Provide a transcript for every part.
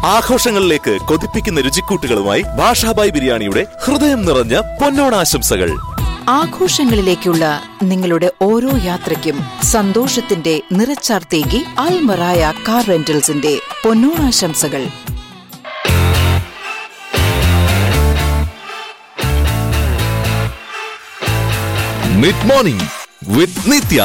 ആഘോഷങ്ങളിലേക്ക് കൊതിപ്പിക്കുന്ന രുചിക്കൂട്ടുകളുമായി ഭാഷാബായ് ബിരിയാണിയുടെ ഹൃദയം നിറഞ്ഞ പൊന്നോണാശംസകൾ ആഘോഷങ്ങളിലേക്കുള്ള നിങ്ങളുടെ ഓരോ യാത്രയ്ക്കും സന്തോഷത്തിന്റെ നിറച്ചാർത്തേകി അൽമറായ കാർ റെന്റൽസിന്റെ പൊന്നോണാശംസകൾ mid morning with Nithya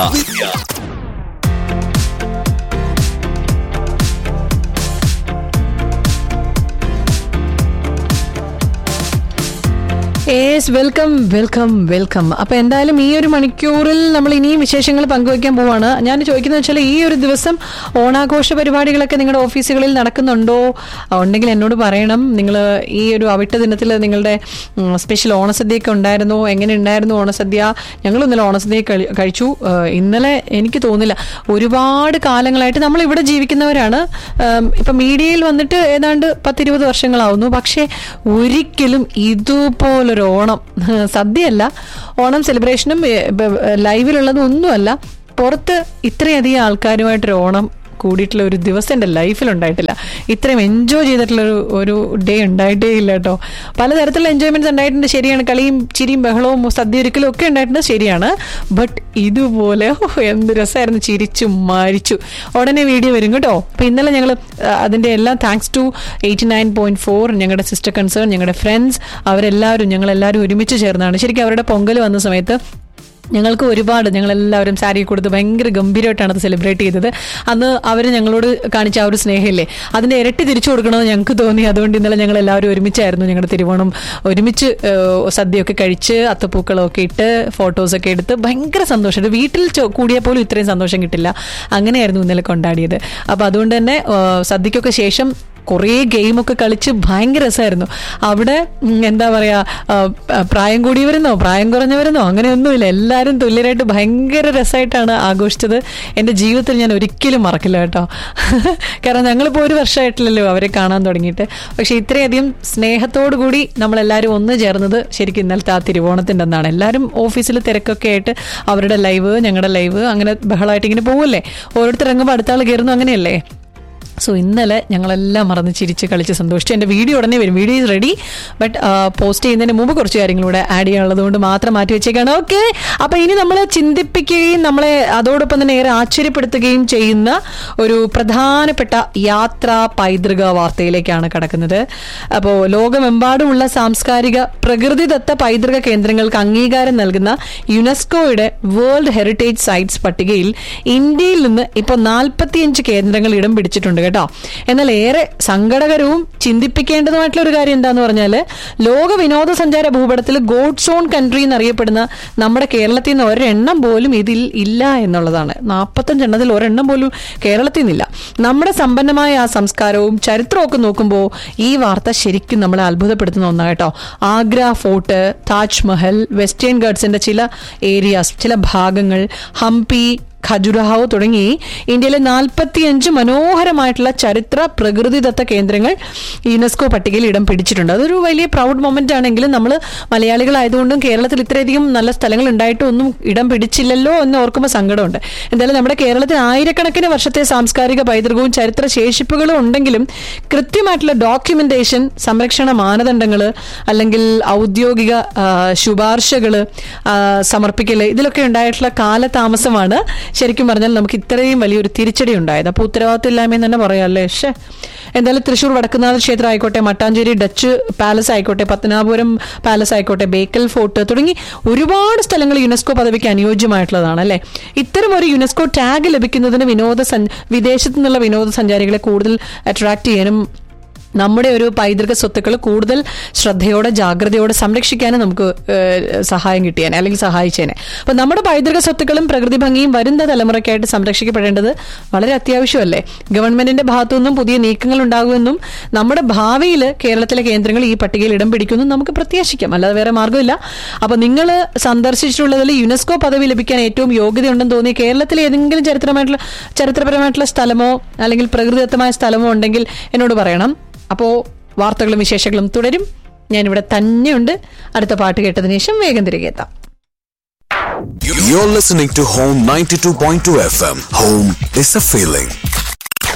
yes welcome welcome welcome അപ്പൊ എന്തായാലും ഈ ഒരു മണിക്കൂറിൽ നമ്മൾ ഇനിയും വിശേഷങ്ങൾ പങ്കുവയ്ക്കാൻ പോവാണ് ഞാൻ ചോദിക്കുന്നത് വെച്ചാൽ ഈ ഒരു ദിവസം ഓണാഘോഷ പരിപാടികളൊക്കെ നിങ്ങളുടെ ഓഫീസുകളിൽ നടക്കുന്നുണ്ടോ ഉണ്ടെങ്കിൽ എന്നോട് പറയണം നിങ്ങൾ ഈ ഒരു അവിട്ട ദിനത്തിൽ നിങ്ങളുടെ സ്പെഷ്യൽ ഓണസദ്യയൊക്കെ ഉണ്ടായിരുന്നോ എങ്ങനെ ഉണ്ടായിരുന്നു ഓണസദ്യ ഞങ്ങൾ ഇന്നലെ ഓണസദ്യ കഴി- കഴിച്ചു ഏഹ് ഇന്നലെ എനിക്ക് തോന്നില്ല ഒരുപാട് കാലങ്ങളായിട്ട് നമ്മൾ ഇവിടെ ജീവിക്കുന്നവരാണ് ഏം, ഇപ്പൊ മീഡിയയിൽ വന്നിട്ട് ഏതാണ്ട് പത്തിരുപത് വർഷങ്ങളാവുന്നു പക്ഷേ ഒരിക്കലും ഇതുപോലൊരു ഓണം സദ്യയല്ല ഓണം സെലിബ്രേഷനും ഏ, ബ- ലൈവിലുള്ളതും ഒന്നുമല്ല പുറത്ത് ഇത്രയധികം ആൾക്കാരുമായിട്ടൊരു ഓണം കൂടിയിട്ടുള്ള ഒരു ദിവസം എൻ്റെ ലൈഫിൽ ഉണ്ടായിട്ടില്ല ഇത്രയും എൻജോയ് ചെയ്തിട്ടുള്ള ഒരു ഒരു ഡേ ഉണ്ടായിട്ടേ ഇല്ല കേട്ടോ പലതരത്തിലുള്ള എൻജോയ്മെന്റ്സ് ഉണ്ടായിട്ടുണ്ട് ശരിയാണ് കളിയും ചിരിയും ബഹളവും സദ്യ ഒരുക്കലും ഒക്കെ ഉണ്ടായിട്ടുണ്ട് ശരിയാണ് ബട്ട് ഇതുപോലെ ഓ, എന്ത് രസമായിരുന്നു ചിരിച്ചു മരിച്ചു ഉടനെ വീഡിയോ വരും കേട്ടോ അപ്പൊ ഇന്നലെ ഞങ്ങൾ അതിന്റെ എല്ലാം thanks to eighty nine point four ഞങ്ങളുടെ സിസ്റ്റർ കൺസേൺ ഞങ്ങളുടെ ഫ്രണ്ട്സ് അവരെല്ലാവരും ഞങ്ങളെല്ലാവരും ഒരുമിച്ച് ചേർന്നാണ് ശരിക്കും അവരുടെ പൊങ്കൽ വന്ന സമയത്ത് ഞങ്ങൾക്ക് ഒരുപാട് ഞങ്ങളെല്ലാവരും സാരി കൊടുത്ത് ഭയങ്കര ഗംഭീരമായിട്ടാണ് അത് സെലിബ്രേറ്റ് ചെയ്തത് അന്ന് അവർ ഞങ്ങളോട് കാണിച്ച ആ ഒരു സ്നേഹമില്ലേ അതിന്റെ ഇരട്ടി തിരിച്ചു കൊടുക്കണമെന്ന് ഞങ്ങൾക്ക് തോന്നി അതുകൊണ്ട് ഇന്നലെ ഞങ്ങൾ എല്ലാവരും ഒരുമിച്ചായിരുന്നു ഞങ്ങളുടെ തിരുവോണം ഒരുമിച്ച് ഏഹ്, സദ്യയൊക്കെ കഴിച്ച് അത്തപ്പൂക്കളമൊക്കെ ഇട്ട് ഫോട്ടോസൊക്കെ എടുത്ത് ഭയങ്കര സന്തോഷം വീട്ടിൽ ചോ- കൂടിയാൽ പോലും ഇത്രയും സന്തോഷം കിട്ടില്ല അങ്ങനെയായിരുന്നു ഇന്നലെ കൊണ്ടാടിയത് അപ്പോൾ അതുകൊണ്ട് തന്നെ ഏഹ്, സദ്യക്കൊക്കെ ശേഷം കുറേ ഗെയിമൊക്കെ കളിച്ച് ഭയങ്കര രസമായിരുന്നു അവിടെ ഉം, എന്താ പറയാ ആ, പ- പ്രായം കൂടിയവരെന്നോ പ്രായം കുറഞ്ഞവരെന്നോ അങ്ങനെയൊന്നുമില്ല എല്ലാവരും തുല്യരായിട്ട് ഭയങ്കര രസമായിട്ടാണ് ആഘോഷിച്ചത് എൻ്റെ ജീവിതത്തിൽ ഞാൻ ഒരിക്കലും മറക്കില്ല കേട്ടോ കാരണം ഞങ്ങളിപ്പോൾ ഒരു വർഷമായിട്ടില്ലല്ലോ അവരെ കാണാൻ തുടങ്ങിയിട്ട് പക്ഷേ ഇത്രയധികം സ്നേഹത്തോടു കൂടി നമ്മളെല്ലാവരും ഒന്ന് ചേർന്നത് ശരിക്കും ഇന്നലത്തെ ആ തിരുവോണത്തിൻ്റെ അന്നാണ് എല്ലാവരും ഓഫീസിൽ തിരക്കൊക്കെ ആയിട്ട് അവരുടെ ലൈവ് ഞങ്ങളുടെ ലൈവ് അങ്ങനെ ബഹളമായിട്ട് ഇങ്ങനെ പോവല്ലേ ഓരോരുത്തർ ഇറങ്ങുമ്പോൾ അടുത്ത ആൾ കയറുന്നു അങ്ങനെയല്ലേ സോ ഇന്നലെ ഞങ്ങളെല്ലാം മറന്ന് ചിരിച്ച് കളിച്ച് സന്തോഷിച്ചു എൻ്റെ വീഡിയോ ഉടനെ വരും video is ready but post ചെയ്യുന്നതിന് മുമ്പ് കുറച്ച് കാര്യങ്ങളൂടെ ആഡ് ചെയ്യാനുള്ളത് കൊണ്ട് മാത്രം മാറ്റി വെച്ചേക്കാണ് ഓക്കെ അപ്പോൾ ഇനി നമ്മളെ ചിന്തിപ്പിക്കുകയും നമ്മളെ അതോടൊപ്പം തന്നെ ഏറെ ആശ്ചര്യപ്പെടുത്തുകയും ചെയ്യുന്ന ഒരു പ്രധാനപ്പെട്ട യാത്രാ പൈതൃക വാർത്തയിലേക്കാണ് കടക്കുന്നത് അപ്പോൾ ലോകമെമ്പാടുമുള്ള സാംസ്കാരിക പ്രകൃതിദത്ത പൈതൃക കേന്ദ്രങ്ങൾക്ക് അംഗീകാരം നൽകുന്ന യുനെസ്കോയുടെ വേൾഡ് ഹെറിറ്റേജ് സൈറ്റ്സ് പട്ടികയിൽ ഇന്ത്യയിൽ നിന്ന് ഇപ്പോൾ നാൽപ്പത്തിയഞ്ച് കേന്ദ്രങ്ങൾ ഇടം പിടിച്ചിട്ടുണ്ട് കേട്ടോ എന്നാൽ ഏറെ സങ്കടകരവും ചിന്തിപ്പിക്കേണ്ടതുമായിട്ടുള്ള ഒരു കാര്യം എന്താന്ന് പറഞ്ഞാൽ ലോക വിനോദസഞ്ചാര ഭൂപടത്തിൽ ഗോഡ് സോൺ കൺട്രി എന്നറിയപ്പെടുന്ന നമ്മുടെ കേരളത്തിൽ നിന്ന് ഒരെണ്ണം പോലും ഇതിൽ ഇല്ല എന്നുള്ളതാണ് നാൽപ്പത്തഞ്ച് എണ്ണത്തിൽ ഒരെണ്ണം പോലും കേരളത്തിൽ നിന്നില്ല നമ്മുടെ സമ്പന്നമായ ആ സംസ്കാരവും ചരിത്രവും ഒക്കെ നോക്കുമ്പോൾ ഈ വാർത്ത ശരിക്കും നമ്മളെ അത്ഭുതപ്പെടുത്തുന്ന ഒന്നാണ് കേട്ടോ ആഗ്ര ഫോർട്ട് താജ്മഹൽ വെസ്റ്റേൺ ഗാർഡ്സിന്റെ ചില ഏരിയാസ് ചില ഭാഗങ്ങൾ ഹംപി ഖജുരാഹോ തുടങ്ങി ഇന്ത്യയിലെ നാൽപ്പത്തിയഞ്ച് മനോഹരമായിട്ടുള്ള ചരിത്ര പ്രകൃതിദത്ത കേന്ദ്രങ്ങൾ യുനെസ്കോ പട്ടികയിൽ ഇടം പിടിച്ചിട്ടുണ്ട് അതൊരു വലിയ പ്രൗഡ് മൊമെന്റ് ആണെങ്കിലും നമ്മൾ മലയാളികളായതുകൊണ്ടും കേരളത്തിൽ ഇത്രയധികം നല്ല സ്ഥലങ്ങൾ ഉണ്ടായിട്ടും ഒന്നും ഇടം പിടിച്ചില്ലല്ലോ എന്ന് ഓർക്കുമ്പോൾ സങ്കടമുണ്ട് എന്തായാലും നമ്മുടെ കേരളത്തിൽ ആയിരക്കണക്കിന് വർഷത്തെ സാംസ്കാരിക പൈതൃകവും ചരിത്ര ശേഷിപ്പുകളും ഉണ്ടെങ്കിലും കൃത്യമായിട്ടുള്ള ഡോക്യുമെന്റേഷൻ സംരക്ഷണ മാനദണ്ഡങ്ങൾ അല്ലെങ്കിൽ ഔദ്യോഗിക ശുപാർശകൾ സമർപ്പിക്കൽ ഇതിലൊക്കെ ഉണ്ടായിട്ടുള്ള കാലതാമസമാണ് ശരിക്കും പറഞ്ഞാൽ നമുക്ക് ഇത്രയും വലിയൊരു തിരിച്ചടി ഉണ്ടായത് അപ്പോൾ ഉത്തരവാദിത്വം ഇല്ലായ്മയെന്ന് തന്നെ പറയാം അല്ലേ പക്ഷേ എന്തായാലും തൃശ്ശൂർ വടക്കുന്നാഥ ക്ഷേത്രം ആയിക്കോട്ടെ മട്ടാഞ്ചേരി ഡച്ച് പാലസ് ആയിക്കോട്ടെ പത്തനാപുരം പാലസ് ആയിക്കോട്ടെ ബേക്കൽ ഫോർട്ട് തുടങ്ങി ഒരുപാട് സ്ഥലങ്ങൾ യുനെസ്കോ പദവിക്ക് അനുയോജ്യമായിട്ടുള്ളതാണ് അല്ലേ ഇത്തരം ഒരു യുനെസ്കോ ടാഗ് ലഭിക്കുന്നതിന് വിനോദ വിദേശത്തു നിന്നുള്ള വിനോദസഞ്ചാരികളെ കൂടുതൽ അട്രാക്ട് ചെയ്യാനും നമ്മുടെ ഒരു പൈതൃക സ്വത്തുക്കൾ കൂടുതൽ ശ്രദ്ധയോടെ ജാഗ്രതയോടെ സംരക്ഷിക്കാനും നമുക്ക് സഹായം കിട്ടിയേനെ അല്ലെങ്കിൽ സഹായിച്ചേനെ അപ്പം നമ്മുടെ പൈതൃക സ്വത്തുക്കളും പ്രകൃതി ഭംഗിയും വരുന്ന തലമുറയ്ക്കായിട്ട് സംരക്ഷിക്കപ്പെടേണ്ടത് വളരെ അത്യാവശ്യമല്ലേ ഗവൺമെന്റിന്റെ ഭാഗത്തു നിന്നും പുതിയ നീക്കങ്ങൾ ഉണ്ടാകുമെന്നും നമ്മുടെ ഭാവിയിൽ കേരളത്തിലെ കേന്ദ്രങ്ങൾ ഈ പട്ടികയിൽ ഇടം പിടിക്കുമെന്നും നമുക്ക് പ്രത്യാശിക്കാം അല്ലാതെ വേറെ മാർഗ്ഗമില്ല അപ്പൊ നിങ്ങൾ സന്ദർശിച്ചിട്ടുള്ളതിൽ യുനെസ്കോ പദവി ലഭിക്കാൻ ഏറ്റവും യോഗ്യതയുണ്ടെന്ന് തോന്നി കേരളത്തിലെ ഏതെങ്കിലും ചരിത്രമായിട്ടുള്ള ചരിത്രപരമായിട്ടുള്ള സ്ഥലമോ അല്ലെങ്കിൽ പ്രകൃതിദത്തമായ സ്ഥലമോ ഉണ്ടെങ്കിൽ എന്നോട് പറയണം അപ്പോൾ വാർത്തകളും വിശേഷങ്ങളും തുടരും ഞാനിവിടെ തന്നെയുണ്ട് അടുത്ത പാട്ട് കേട്ടതിന് ശേഷം വേഗം തിരികെ എത്താം You're listening to Home 92.2 FM. Home is a feeling.